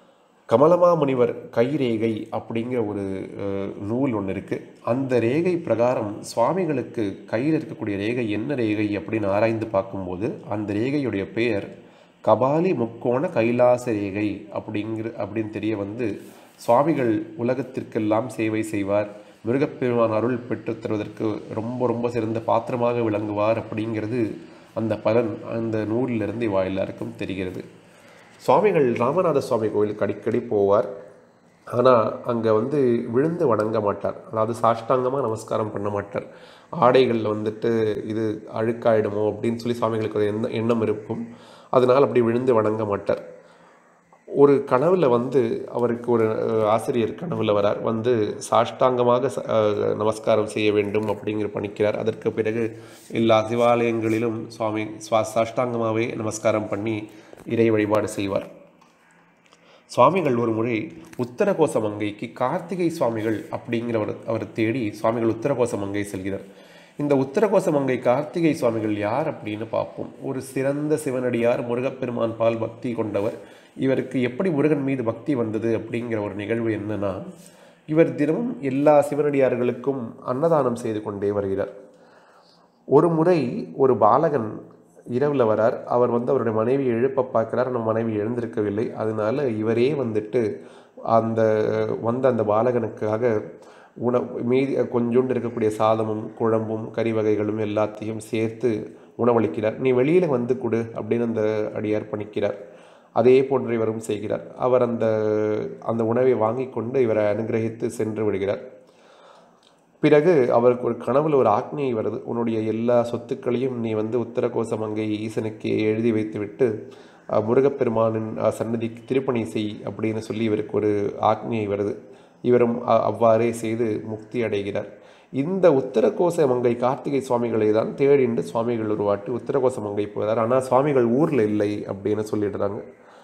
கமலமா முனிவர் கைரேகை அப்படிங்கிற ஒரு அஹ், நூல் ஒன்று இருக்குது அந்த ரேகை பிரகாரம் சுவாமிகளுக்கு கையில் இருக்கக்கூடிய ரேகை என்ன ரேகை அப்படின்னு ஆராய்ந்து பார்க்கும்போது அந்த ரேகையுடைய பெயர் கபாலி முக்கோண கைலாச ரேகை அப்படிங்கிற அப்படின்னு தெரிய வந்து சுவாமிகள் உலகத்திற்கெல்லாம் சேவை செய்வார் முருகப்பெருமான் அருள் பெற்றுத் தருவதற்கு ரொம்ப ரொம்ப சிறந்த பாத்திரமாக விளங்குவார் அப்படிங்கிறது அந்த பலன் அந்த நூலிலிருந்து இவா எல்லாருக்கும் தெரிகிறது சுவாமிகள் ராமநாத சுவாமி கோயிலுக்கு அடிக்கடி போவார் ஆனால் அங்கே வந்து விழுந்து வணங்க மாட்டார் அதாவது சாஷ்டாங்கமாக நமஸ்காரம் பண்ண மாட்டார் ஆடைகளில் வந்துட்டு இது அழுக்காயிடுமோ அப்படின்னு சொல்லி சுவாமிகளுக்கு ஒரு எண்ண எண்ணம் இருக்கும் அதனால் அப்படி விழுந்து வணங்க மாட்டார் ஒரு கனவுல வந்து அவருக்கு ஒரு அஹ், ஆசிரியர் கனவுல வரார் வந்து சாஷ்டாங்கமாக ச- அஹ், நமஸ்காரம் செய்ய வேண்டும் அப்படிங்கிற பணிக்கிறார் அதற்கு பிறகு எல்லா சிவாலயங்களிலும் சுவாமி சுவா சாஷ்டாங்கமாகவே நமஸ்காரம் பண்ணி இறை வழிபாடு செய்வார் சுவாமிகள் ஒரு முறை உத்தரகோச மங்கைக்கு கார்த்திகை சுவாமிகள் அப்படிங்கிறவர் அவர் தேடி சுவாமிகள் உத்தரகோச மங்கை செல்கிறார் இந்த உத்தரகோச மங்கை கார்த்திகை சுவாமிகள் யார் அப்படின்னு பார்ப்போம் ஒரு சிறந்த சிவனடியார் முருகப்பெருமான் பால் பக்தி கொண்டவர் இவருக்கு எப்படி முருகன் மீது பக்தி வந்தது அப்படிங்கிற ஒரு நிகழ்வு என்னன்னா இவர் தினமும் எல்லா சிவனடியார்களுக்கும் அன்னதானம் செய்து கொண்டே வருகிறார் ஒரு முறை ஒரு பாலகன் இரவில் வரார் அவர் வந்து அவருடைய மனைவியை எழுப்ப பார்க்கிறார் நம்ம மனைவி எழுந்திருக்கவில்லை அதனால இவரே வந்துட்டு அந்த வந்த அந்த பாலகனுக்காக உண மீதி கொஞ்சோண்டு இருக்கக்கூடிய சாதமும் குழம்பும் கறி வகைகளும் எல்லாத்தையும் சேர்த்து உணவளிக்கிறார் நீ வெளியில் வந்து கொடு அப்படின்னு அந்த அடியார் பணிக்கிறார் அதே போன்று இவரும் செய்கிறார் அவர் அந்த அந்த உணவை வாங்கி கொண்டு இவரை அனுகிரகித்து சென்று விடுகிறார் பிறகு அவருக்கு ஒரு கனவுல ஒரு ஆக்ஞை வருது உன்னுடைய எல்லா சொத்துக்களையும் நீ வந்து உத்தரகோச மங்கை ஈசனுக்கு எழுதி வைத்துவிட்டு அஹ், முருகப்பெருமானின் அஹ், சன்னதிக்கு திருப்பணி செய் அப்படின்னு சொல்லி இவருக்கு ஒரு ஆக்ஞை வருது இவரும் அ- அவ்வாறே செய்து முக்தி அடைகிறார் இந்த உத்தரகோச மங்கை கார்த்திகை சுவாமிகளை தான் தேடிண்டு சுவாமிகள் ஒரு வாட்டி உத்தரகோச மங்கை போகிறார் ஆனால் சுவாமிகள் ஊரில் இல்லை அப்படின்னு சொல்லிடுறாங்க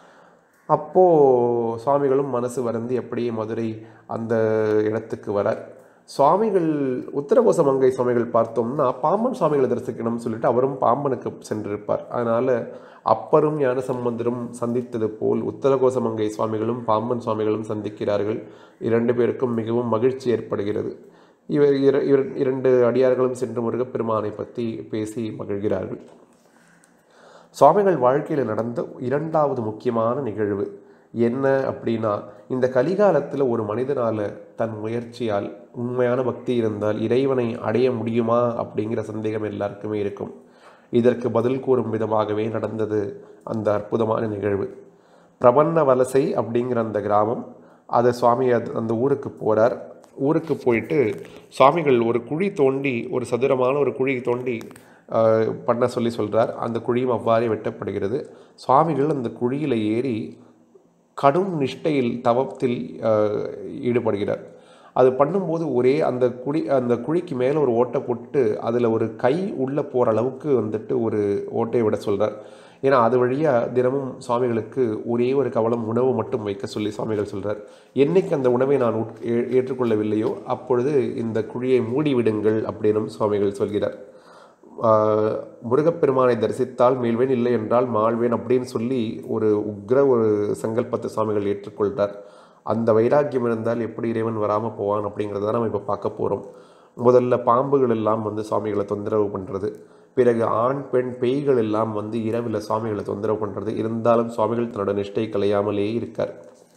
அப்போது சுவாமிகளும் மனசு வருந்தி அப்படியே மதுரை அந்த இடத்துக்கு வரார் சுவாமிகள் உத்தரகோச மங்கை சுவாமிகள் பார்த்தோம்னா பாம்பன் சுவாமிகளை தரிசிக்கணும்னு சொல்லிட்டு அவரும் பாம்பனுக்கு சென்றிருப்பார் அதனால் அப்பரும் ஞானசம்பந்தரும் சந்தித்தது போல் உத்தரகோச மங்கை சுவாமிகளும் பாம்பன் சுவாமிகளும் சந்திக்கிறார்கள் இரண்டு பேருக்கும் மிகவும் மகிழ்ச்சி ஏற்படுகிறது இவர் இர- இர- இரண்டு அடியார்களும் சென்று முருகப்பெருமானை பற்றி பேசி மகிழ்கிறார்கள் சுவாமிகள் வாழ்க்கையில் நடந்த இரண்டாவது முக்கியமான நிகழ்வு என்ன அப்படின்னா இந்த கலிகாலத்தில் ஒரு மனிதனால் தன் முயற்சியால் உண்மையான பக்தி இருந்தால் இறைவனை அடைய முடியுமா அப்படிங்கிற சந்தேகம் எல்லாருக்குமே இருக்கும் இதற்கு பதில் கூறும் விதமாகவே நடந்தது அந்த அற்புதமான நிகழ்வு பிரபன்ன வலசை அப்படிங்கிற அந்த கிராமம் அதை சுவாமி அது- அந்த ஊருக்கு போகிறார் ஊருக்கு போயிட்டு சுவாமிகள் ஒரு குழி தோண்டி ஒரு சதுரமான ஒரு குழி தோண்டி ஆஹ், பண்ண சொல்லி சொல்கிறார் அந்த குழியும் அவ்வாறே வெட்டப்படுகிறது சுவாமிகள் அந்த குழியில் ஏறி கடும் நிஷ்டையில் தவத்தில் ஆஹ், ஈடுபடுகிறார் அது பண்ணும்போது ஒரே அந்த குழி அந்த குழிக்கு மேலே ஒரு ஓட்டை போட்டு அதில் ஒரு கை உள்ளே போகிற அளவுக்கு வந்துட்டு ஒரு ஓட்டையை விட சொல்கிறார் ஏன்னா அது வழியாக தினமும் சுவாமிகளுக்கு ஒரே ஒரு கவலம் உணவு மட்டும் வைக்க சொல்லி சுவாமிகள் சொல்கிறார் என்னைக்கு அந்த உணவை நான் உட் ஏ- ஏற்றுக்கொள்ளவில்லையோ அப்பொழுது இந்த குழியை மூடி விடுங்கள் அப்படின்னும் சுவாமிகள் சொல்கிறார் ஆஹ் முருகப்பெருமானை தரிசித்தால் மீள்வேன் இல்லை என்றால் மாழ்வேன் அப்படின்னு சொல்லி ஒரு உக்ர ஒரு சங்கல்பத்தை சுவாமிகள் ஏற்றுக்கொள்கிறார் அந்த வைராக்கியம் இருந்தால் எப்படி இறைவன் வராமல் போவான் அப்படிங்கிறத நம்ம இப்போ பார்க்க போகிறோம் முதல்ல பாம்புகள் எல்லாம் வந்து சுவாமிகளை தொந்தரவு பண்ணுறது பிறகு ஆண் பெண் பேய்கள் எல்லாம் வந்து இரவில் சுவாமிகளை தொந்தரவு பண்ணுறது இருந்தாலும் சுவாமிகள் தன்னோட நிஷ்டை கலையாமலே இருக்கார்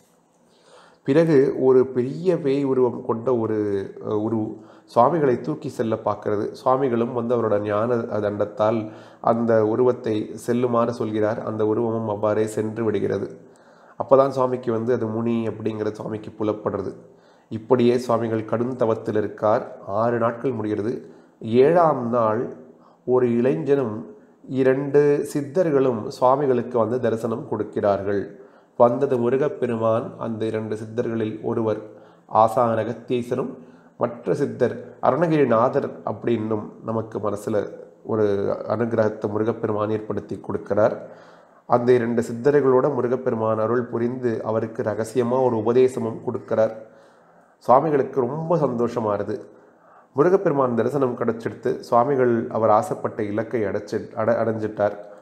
பிறகு ஒரு பெரிய பேய் உருவம் கொண்ட ஒரு அஹ், உரு சுவாமிகளை தூக்கி செல்ல பார்க்கிறது சுவாமிகளும் வந்து அவரோட ஞான தண்டத்தால் அந்த உருவத்தை செல்லுமாறு சொல்கிறார் அந்த உருவமும் அவ்வாறே சென்று விடுகிறது அப்பதான் சுவாமிக்கு வந்து அது முனி அப்படிங்கிறது சுவாமிக்கு புலப்படுறது இப்படியே சுவாமிகள் கடும் தவத்தில் இருக்கார் ஆறு நாட்கள் முடிகிறது ஏழாம் நாள் ஒரு இளைஞனும் இரண்டு சித்தர்களும் சுவாமிகளுக்கு வந்து தரிசனம் கொடுக்கிறார்கள் வந்தது முருகப்பெருமான் அந்த இரண்டு சித்தர்களில் ஒருவர் ஆசான அகத்தீசனும் மற்ற சித்தர் அருணகிரிநாதர் அப்படின்னும் நமக்கு மனசில் ஒரு அனுகிரகத்தை முருகப்பெருமான் ஏற்படுத்தி கொடுக்கிறார் அந்த இரண்டு சித்தர்களோட முருகப்பெருமான் அருள் புரிந்து அவருக்கு ரகசியமாக ஒரு உபதேசமும் கொடுக்கிறார் சுவாமிகளுக்கு ரொம்ப சந்தோஷமாகுது முருகப்பெருமான் தரிசனம் கிடைச்செடுத்து சுவாமிகள் அவர் ஆசைப்பட்ட இலக்கை அடைச்சி அட அடைஞ்சிட்டார்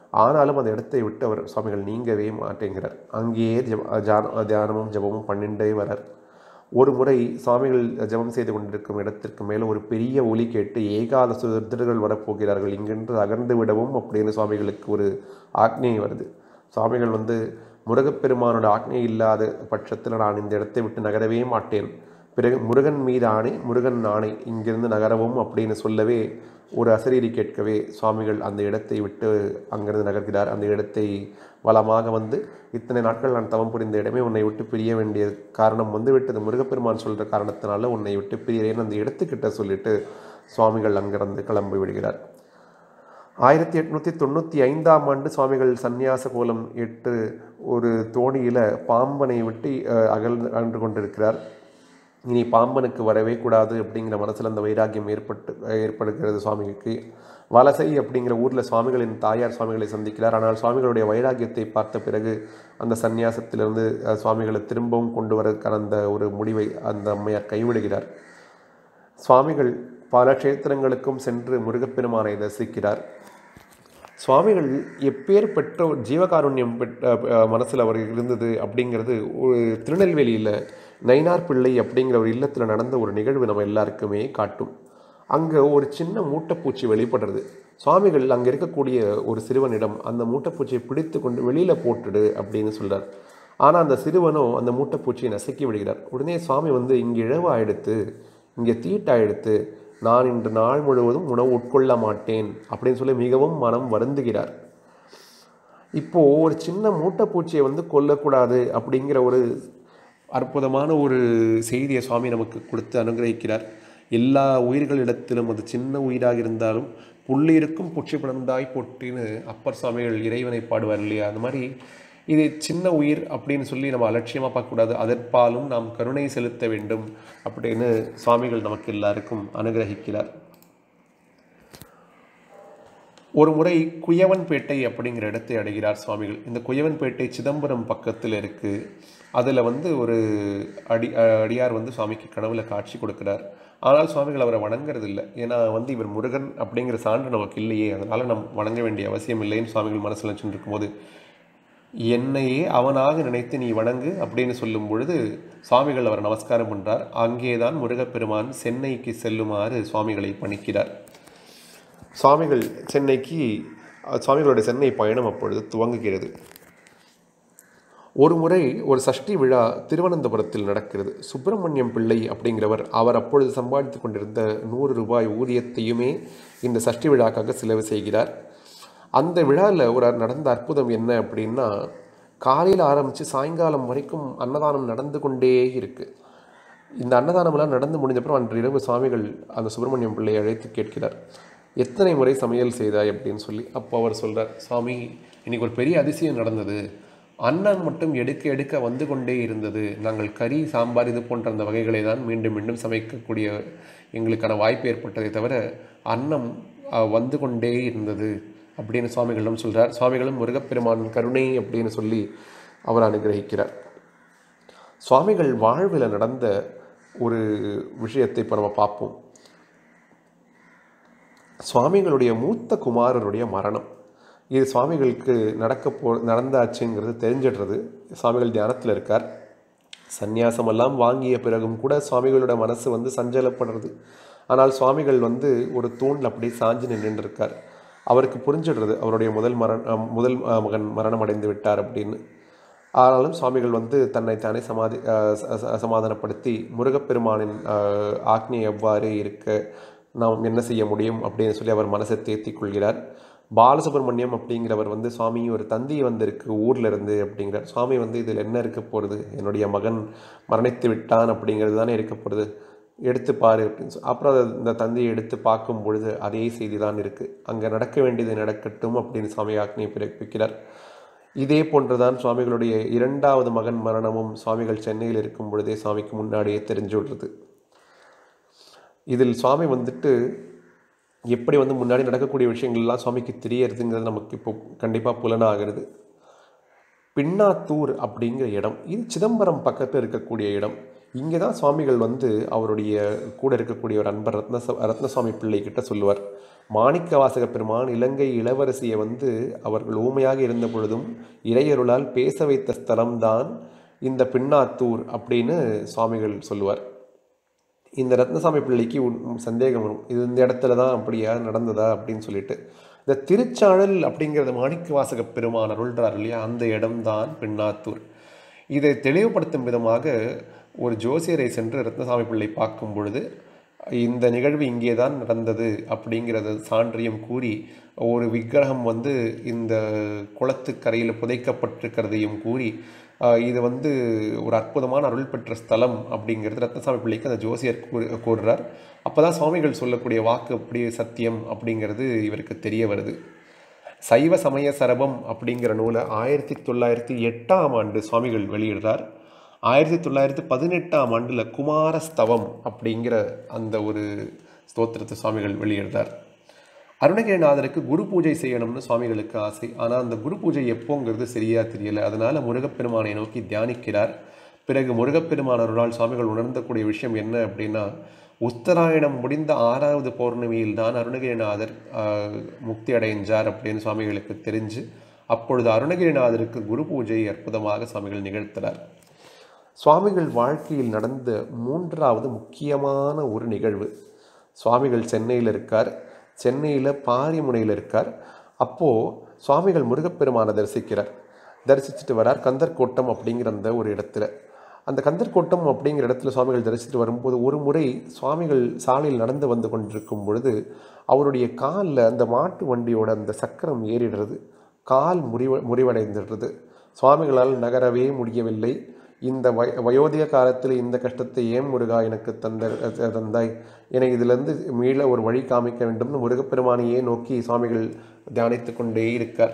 ஆனாலும் அந்த இடத்தை விட்டு அவர் சுவாமிகள் நீங்கவே மாட்டேங்கிறார் அங்கேயே ஜப ஜான தியானமும் ஜபமும் பண்ணிண்டே வரார் ஒரு முறை சுவாமிகள் ஜெபம் செய்து கொண்டிருக்கும் இடத்திற்கு மேலே ஒரு பெரிய ஒலி கேட்டு ஏகாதச ருத்ரர்கள் வரப்போகிறார்கள் இங்கிருந்து அகன்று விடவும் அப்படின்னு சுவாமிகளுக்கு ஒரு ஆக்ஞை வருது சுவாமிகள் வந்து முருகப்பெருமானோட ஆக்ஞை இல்லாத பட்சத்தில் நான் இந்த இடத்தை விட்டு நகரவே மாட்டேன் பிறகு முருகன் மீது ஆணை முருகன் ஆணை இங்கிருந்து நகரவும் அப்படின்னு சொல்லவே ஒரு அசரீரி கேட்கவே சுவாமிகள் அந்த இடத்தை விட்டு அங்கிருந்து நகர்கிறார் அந்த இடத்தை வளமாக வந்து இத்தனை நாட்கள் நான் தவம் புரிந்த இடமே உன்னை விட்டு பிரிய வேண்டிய காரணம் வந்து விட்டது முருகப்பெருமான் சொல்கிற காரணத்தினால உன்னை விட்டு பிரியறேன்னு அந்த இடத்துக்கிட்ட சொல்லிட்டு சுவாமிகள் அங்கிருந்து கிளம்பி விடுகிறார் ஆயிரத்தி எட்நூற்றி தொண்ணூற்றி ஐந்தாம் ஆண்டு சுவாமிகள் சந்நியாச கோலம் எட்டு ஒரு தோணியில் பாம்பனை விட்டு அஹ், அகல் அகன்று கொண்டிருக்கிறார் இனி பாம்பனுக்கு வரவே கூடாது அப்படிங்கிற மனசில் அந்த வைராக்கியம் ஏற்பட்டு ஏற்படுகிறது சுவாமிக்கு வலசை அப்படிங்கிற ஊரில் சுவாமிகளின் தாயார் சுவாமிகளை சந்திக்கிறார் ஆனால் சுவாமிகளுடைய வைராக்கியத்தை பார்த்த பிறகு அந்த சந்நியாசத்திலிருந்து அஹ், சுவாமிகளை திரும்பவும் கொண்டு வரதுக்கான அந்த ஒரு முடிவை அந்த அம்மையார் கைவிடுகிறார் சுவாமிகள் பல க்ஷேத்திரங்களுக்கும் சென்று முருகப்பெருமானை தரிசிக்கிறார் சுவாமிகள் எப்பேர் பெற்ற ஒரு ஜீவகாருண்யம் பெற்ற மனசில் அவர் இருந்தது அப்படிங்கிறது ஒரு திருநெல்வேலியில் நயினார் பிள்ளை அப்படிங்கிற ஒரு இல்லத்தில் நடந்த ஒரு நிகழ்வு நம்ம எல்லாருக்குமே காட்டும் அங்கே ஒரு சின்ன மூட்டைப்பூச்சி வெளிப்படுறது சுவாமிகள் அங்கே இருக்கக்கூடிய ஒரு சிறுவனிடம் அந்த மூட்டைப்பூச்சியை பிடித்து கொண்டு வெளியில் போட்டுடு அப்படின்னு சொல்றார் ஆனால் அந்த சிறுவனும் அந்த மூட்டைப்பூச்சியை நசுக்கி விடுகிறார் உடனே சுவாமி வந்து இங்கே இழவாயிடுத்து இங்கே தீட்டாயிடுத்து நான் இன்று நாள் முழுவதும் உணவு உட்கொள்ள மாட்டேன் அப்படின்னு சொல்லி மிகவும் மனம் வருந்துகிறார் இப்போ ஒரு சின்ன மூட்டைப்பூச்சியை வந்து கொல்லக்கூடாது அப்படிங்கிற ஒரு அற்புதமான ஒரு செய்தியை சுவாமி நமக்கு கொடுத்து அனுகிரகிக்கிறார் எல்லா உயிர்களிடத்திலும் அது சின்ன உயிராக இருந்தாலும் புள்ளிருக்கும் பூச்சி பிளந்தாய் பொட்டின்னு அப்பர் சுவாமிகள் இறைவனை பாடுவார் இல்லையா அந்த மாதிரி இது சின்ன உயிர் அப்படின்னு சொல்லி நம்ம அலட்சியமாக பார்க்கக்கூடாது அதற்பாலும் நாம் கருணை செலுத்த வேண்டும் அப்படின்னு சுவாமிகள் நமக்கு எல்லாருக்கும் அனுகிரகிக்கிறார் ஒரு முறை குயவன்பேட்டை அப்படிங்கிற இடத்தை அடைகிறார் சுவாமிகள் இந்த குயவன்பேட்டை சிதம்பரம் பக்கத்தில் இருக்குது அதில் வந்து ஒரு அடி அஹ் அடியார் வந்து சுவாமிக்கு கனவுல காட்சி கொடுக்கிறார் ஆனால் சுவாமிகள் அவரை வணங்குறது இல்லை ஏன்னா வந்து இவர் முருகன் அப்படிங்கிற சான்று நமக்கு இல்லையே அதனால நம் வணங்க வேண்டிய அவசியம் இல்லைன்னு சுவாமிகள் மனசில் நினச்சிட்டு இருக்கும்போது என்னையே அவனாக நினைத்து நீ வணங்கு அப்படின்னு சொல்லும் பொழுது சுவாமிகள் அவர் நமஸ்காரம் பண்றார் அங்கேதான் முருகப்பெருமான் சென்னைக்கு செல்லுமாறு சுவாமிகளை பணிக்கிறார் சுவாமிகள் சென்னைக்கு அஹ், சுவாமிகளுடைய சென்னை பயணம் அப்பொழுது துவங்குகிறது ஒரு முறை ஒரு சஷ்டி விழா திருவனந்தபுரத்தில் நடக்கிறது சுப்பிரமணியம் பிள்ளை அப்படிங்கிறவர் அவர் அப்பொழுது சம்பாதித்து கொண்டிருந்த நூறு ரூபாய் ஊதியத்தையுமே இந்த சஷ்டி விழாக்காக செலவு செய்கிறார் அந்த விழாவில் ஒரு நடந்த அற்புதம் என்ன அப்படின்னா காலையில் ஆரம்பித்து சாயங்காலம் வரைக்கும் அன்னதானம் நடந்து கொண்டே இருக்குது இந்த அன்னதானமெல்லாம் நடந்து முடிஞ்சப்புறம் அன்று இரவு சுவாமிகள் அந்த சுப்பிரமணியம் பிள்ளையை அழைத்து கேட்கிறார் எத்தனை முறை சமையல் செய்தாய் அப்படின்னு சொல்லி அப்போ அவர் சொல்றார் சுவாமி இன்னைக்கு ஒரு பெரிய அதிசயம் நடந்தது அன்னம் மட்டும் எடுக்க எடுக்க வந்து கொண்டே இருந்தது நாங்கள் கறி சாம்பார் இது போன்ற அந்த வகைகளை தான் மீண்டும் மீண்டும் சமைக்கக்கூடிய எங்களுக்கான வாய்ப்பு ஏற்பட்டதை தவிர அன்னம் அஹ், வந்து கொண்டே இருந்தது அப்படின்னு சுவாமிகளிடம் சொல்றார் சுவாமிகளும் முருகப்பெருமான் கருணை அப்படின்னு சொல்லி அவர் அனுகிரகிக்கிறார் சுவாமிகள் வாழ்வில் நடந்த ஒரு விஷயத்தை இப்போ நம்ம பார்ப்போம் சுவாமிகளுடைய மூத்த குமாரருடைய மரணம் இது சுவாமிகளுக்கு நடக்க போ நடந்தாச்சுங்கிறது தெரிஞ்சிடுறது சுவாமிகள் தியானத்தில் இருக்கார் சந்நியாசமெல்லாம் வாங்கிய பிறகும் கூட சுவாமிகளோட மனசு வந்து சஞ்சலப்படுறது ஆனால் சுவாமிகள் வந்து ஒரு தூணில் அப்படியே சாஞ்சு நின்றுட்டு இருக்கார் அவருக்கு புரிஞ்சிடுறது அவருடைய முதல் மரண அஹ் முதல் அஹ், மகன் மரணம் அடைந்து விட்டார் அப்படின்னு ஆனாலும் சுவாமிகள் வந்து தன்னை தானே சமாதி அஹ், ச- ச- சமாதானப்படுத்தி முருகப்பெருமானின் அஹ், ஆக்ஞை எவ்வாறு இருக்க நாம் என்ன செய்ய முடியும் அப்படின்னு சொல்லி அவர் மனசை தேத்திக் கொள்கிறார் பாலசுப்ரமணியம் அப்படிங்கிறவர் வந்து சுவாமி ஒரு தந்தி வந்திருக்கு ஊர்ல இருந்து அப்படிங்கிறார் சுவாமி வந்து இதில் என்ன இருக்க போகிறது என்னுடைய மகன் மரணித்து விட்டான் அப்படிங்கிறது தானே இருக்க போகிறது எடுத்து பாரு அப்படின்னு சொல்லி அப்புறம் அதை இந்த தந்தியை எடுத்து பார்க்கும் பொழுது அதே செய்தி தான் இருக்குது அங்கே நடக்க வேண்டியது நடக்கட்டும் அப்படின்னு சுவாமி ஆக்னியை பிறப்பிக்கிறார் இதே போன்றுதான் சுவாமிகளுடைய இரண்டாவது மகன் மரணமும் சுவாமிகள் சென்னையில் இருக்கும் பொழுதே சுவாமிக்கு முன்னாடியே தெரிஞ்சு விடுறது இதில் சுவாமி வந்துட்டு எப்படி வந்து முன்னாடி நடக்கக்கூடிய விஷயங்கள்லாம் சுவாமிக்கு தெரியறதுங்கிறது நமக்கு இப்போ கண்டிப்பாக புலனாகிறது பின்னாத்தூர் அப்படிங்கிற இடம் இது சிதம்பரம் பக்கத்தில் இருக்கக்கூடிய இடம் இங்கே தான் சுவாமிகள் வந்து அவருடைய கூட இருக்கக்கூடிய ஒரு அன்பர் ரத்ன ரத்னசுவாமி பிள்ளை கிட்ட சொல்லுவார் மாணிக்க வாசக பெருமான் இலங்கை இளவரசியை வந்து அவர்கள் ஊமையாக இருந்த பொழுதும் இறையருளால் பேச வைத்த ஸ்தலம்தான் இந்த பின்னாத்தூர் அப்படின்னு சுவாமிகள் சொல்லுவார் இந்த ரத்னசாமி பிள்ளைக்கு உன் சந்தேகம் வரும் இது இந்த இடத்துல தான் அப்படியா நடந்ததா அப்படின்னு சொல்லிட்டு இந்த திருச்சாழல் அப்படிங்கிறது மாணிக்க வாசக பெருமான் அருள்றார் இல்லையா அந்த இடம்தான் பின்னாத்தூர் இதை தெளிவுபடுத்தும் விதமாக ஒரு ஜோசியரை சென்று ரத்னசாமி பிள்ளை பார்க்கும் பொழுது இந்த நிகழ்வு இங்கே தான் நடந்தது அப்படிங்கிறத சான்றியம் கூறி ஒரு விக்கிரகம் வந்து இந்த குளத்துக்கரையில் புதைக்கப்பட்டிருக்கிறதையும் கூறி ஆஹ் இது வந்து ஒரு அற்புதமான அருள் பெற்ற ஸ்தலம் அப்படிங்கிறது ரத்னசாமி பிள்ளைக்கு அந்த ஜோசியர் கூறு கூறுறார் அப்போ தான் சுவாமிகள் சொல்லக்கூடிய வாக்கு அப்படியே சத்தியம் அப்படிங்கிறது இவருக்கு தெரிய வருது சைவ சமய சரபம் அப்படிங்கிற நூலை ஆயிரத்தி தொள்ளாயிரத்தி எட்டாம் ஆண்டு சுவாமிகள் வெளியிடுறார் ஆயிரத்தி தொள்ளாயிரத்தி பதினெட்டாம் ஆண்டில் குமாரஸ்தவம் அப்படிங்கிற அந்த ஒரு ஸ்தோத்திரத்தை சுவாமிகள் வெளியிடுறார் அருணகிரிநாதருக்கு குரு பூஜை செய்யணும்னு சுவாமிகளுக்கு ஆசை ஆனால் அந்த குரு பூஜை எப்போங்கிறது சரியா தெரியல அதனால முருகப்பெருமானை நோக்கி தியானிக்கிறார் பிறகு முருகப்பெருமான் அருளால் சுவாமிகள் உணர்ந்தக்கூடிய விஷயம் என்ன அப்படின்னா உத்தராயணம் முடிந்த ஆறாவது பௌர்ணமியில் தான் அருணகிரிநாதர் ஆஹ், முக்தி அடைஞ்சார் அப்படின்னு சுவாமிகளுக்கு தெரிஞ்சு அப்பொழுது அருணகிரிநாதருக்கு குரு பூஜை அற்புதமாக சுவாமிகள் நிகழ்த்தினார் சுவாமிகள் வாழ்க்கையில் நடந்த மூன்றாவது முக்கியமான ஒரு நிகழ்வு சுவாமிகள் சென்னையில் இருக்கார் சென்னையில் பாரிமுனையில் இருக்கார் அப்போது சுவாமிகள் முருகப்பெருமானை தரிசிக்கிறார் தரிசிச்சுட்டு வரார் கந்தர்கோட்டம் அப்படிங்கிற அந்த ஒரு இடத்துல அந்த கந்தர்கோட்டம் அப்படிங்கிற இடத்துல சுவாமிகள் தரிசித்து வரும்போது ஒரு முறை சுவாமிகள் சாலையில் நடந்து வந்து கொண்டிருக்கும் பொழுது அவருடைய காலில் அந்த மாட்டு வண்டியோட அந்த சக்கரம் ஏறிடுறது கால் முறிவ முறிவடைந்துடுறது சுவாமிகளால் நகரவே முடியவில்லை இந்த வய வயோதிக காலத்தில் இந்த கஷ்டத்தை ஏன் முருகா எனக்கு தந்த அஹ் தந்தாய் எனக்கு இதிலிருந்து மீள ஒரு வழி காமிக்க வேண்டும்னு முருகப்பெருமானையே நோக்கி சுவாமிகள் தியானித்து கொண்டே இருக்கார்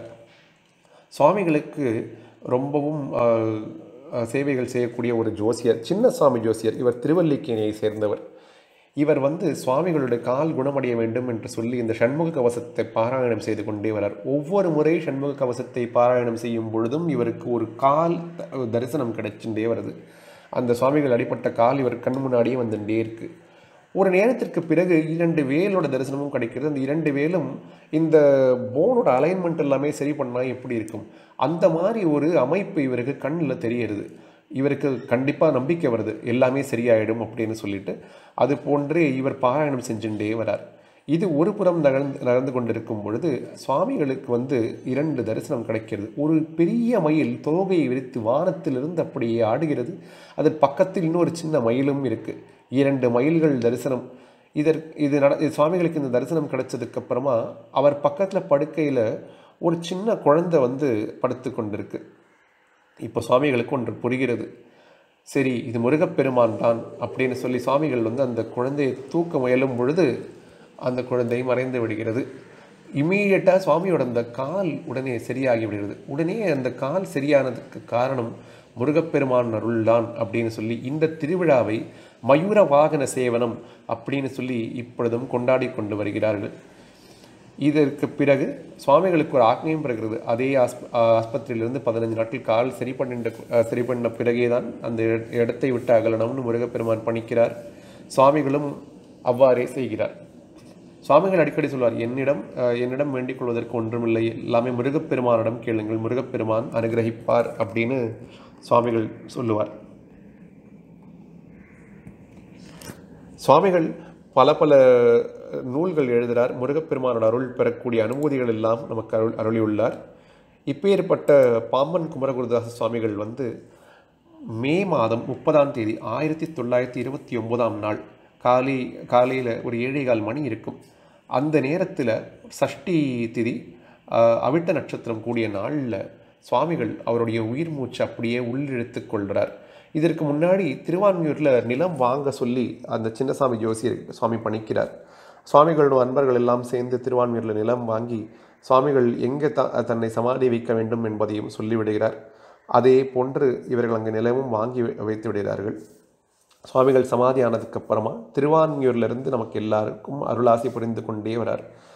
சுவாமிகளுக்கு ரொம்பவும் ஆஹ், ஆஹ், சேவைகள் செய்யக்கூடிய ஒரு ஜோசியர் சின்னசாமி ஜோசியர் இவர் திருவல்லிக்கேணியை சேர்ந்தவர் இவர் வந்து சுவாமிகளுடைய கால் குணமடைய வேண்டும் என்று சொல்லி இந்த சண்முக கவசத்தை பாராயணம் செய்து கொண்டே வரார் ஒவ்வொரு முறை சண்முக கவசத்தை பாராயணம் செய்யும் பொழுதும் இவருக்கு ஒரு கால் த- தரிசனம் கிடைச்சுட்டே வருது அந்த சுவாமிகள் அடிப்பட்ட கால் இவர் கண் முன்னாடியே வந்துட்டே இருக்கு ஒரு நேரத்திற்கு பிறகு இரண்டு வேலோட தரிசனமும் கிடைக்கிறது அந்த இரண்டு வேலும் இந்த போனோட அலைன்மெண்ட் எல்லாமே சரி பண்ணா எப்படி இருக்கும் அந்த மாதிரி ஒரு அமைப்பு இவருக்கு கண்ணில் தெரியறது இவருக்கு கண்டிப்பாக நம்பிக்கை வருது எல்லாமே சரியாயிடும் அப்படின்னு சொல்லிட்டு அது போன்றே இவர் பாராயணம் செஞ்சுட்டே வரார் இது ஒரு புறம் நகர்ந்து நடந்து கொண்டிருக்கும் பொழுது சுவாமிகளுக்கு வந்து இரண்டு தரிசனம் கிடைக்கிறது ஒரு பெரிய மயில் தோகையை விரித்து வானத்திலிருந்து அப்படியே ஆடுகிறது அதன் பக்கத்தில் இன்னொரு சின்ன மயிலும் இருக்கு இரண்டு மயில்கள் தரிசனம் இதற் இது நட இது சுவாமிகளுக்கு இந்த தரிசனம் கிடைச்சதுக்கு அப்புறமா அவர் பக்கத்தில் படுக்கையில் ஒரு சின்ன குழந்தை வந்து படுத்து கொண்டிருக்கு இப்போ சுவாமிகளுக்கு ஒன்று புரிகிறது சரி இது முருகப்பெருமான் தான் அப்படின்னு சொல்லி சுவாமிகள் வந்து அந்த குழந்தையை தூக்க முயலும் பொழுது அந்த குழந்தை மறைந்து விடுகிறது இம்மீடியட்டாக சுவாமியோட அந்த கால் உடனே சரியாகி விடுகிறது உடனே அந்த கால் சரியானதுக்கு காரணம் முருகப்பெருமான் அருள்தான் அப்படின்னு சொல்லி இந்த திருவிழாவை மயூர வாகன சேவனம் அப்படின்னு சொல்லி இப்பொழுதும் கொண்டாடி கொண்டு வருகிறார்கள் இதற்கு பிறகு சுவாமிகளுக்கு ஒரு ஆக்னியம் பிறகுறது அதே ஆஸ்ப ஆஸ்பத்திரியிலிருந்து பதினஞ்சு நாட்கள் கால் சரி பண்ணிட்ட அஹ் சரி பண்ண பிறகே தான் அந்த இட- இடத்தை விட்டு அகலணும்னு முருகப்பெருமான் பணிக்கிறார் சுவாமிகளும் அவ்வாறே செய்கிறார் சுவாமிகள் அடிக்கடி சொல்வார் என்னிடம் அஹ், என்னிடம் வேண்டிக் கொள்வதற்கு ஒன்றுமில்லை எல்லாமே முருகப்பெருமானிடம் கேளுங்கள் முருகப்பெருமான் அனுகிரகிப்பார் அப்படின்னு சுவாமிகள் சொல்லுவார் சுவாமிகள் பல பல நூல்கள் எழுதுகிறார் முருகப்பெருமானோட அருள் பெறக்கூடிய அனுபூதிகள் எல்லாம் நமக்கு அருள் அருளியுள்ளார் இப்பேற்பட்ட பாம்பன் குமரகுருதாச சுவாமிகள் வந்து மே மாதம் முப்பதாம் தேதி ஆயிரத்தி தொள்ளாயிரத்தி இருபத்தி ஒன்பதாம் நாள் காலை காலையில் ஒரு ஏழே கால் மணி இருக்கும் அந்த நேரத்தில் சஷ்டி திதி ஆஹ், அவிட்ட நட்சத்திரம் கூடிய நாளில் சுவாமிகள் அவருடைய உயிர் மூச்சு அப்படியே உள்ளிழுத்து கொள்கிறார் இதற்கு முன்னாடி திருவான்மியூரில் நிலம் வாங்க சொல்லி அந்த சின்னசாமி ஜோசியர் சுவாமி பணிக்கிறார் சுவாமிகளோட அன்பர்கள் எல்லாம் சேர்ந்து திருவான்மியூரில் நிலம் வாங்கி சுவாமிகள் எங்கே த தன்னை சமாதி வைக்க வேண்டும் என்பதையும் சொல்லிவிடுகிறார் அதே போன்று இவர்கள் அங்கு நிலமும் வாங்கி வை- வைத்து விடுகிறார்கள் சுவாமிகள் சமாதி ஆனதுக்கு அப்புறமா திருவான்மியூர்ல இருந்து நமக்கு எல்லாருக்கும் அருளாசி புரிந்து கொண்டே வரார்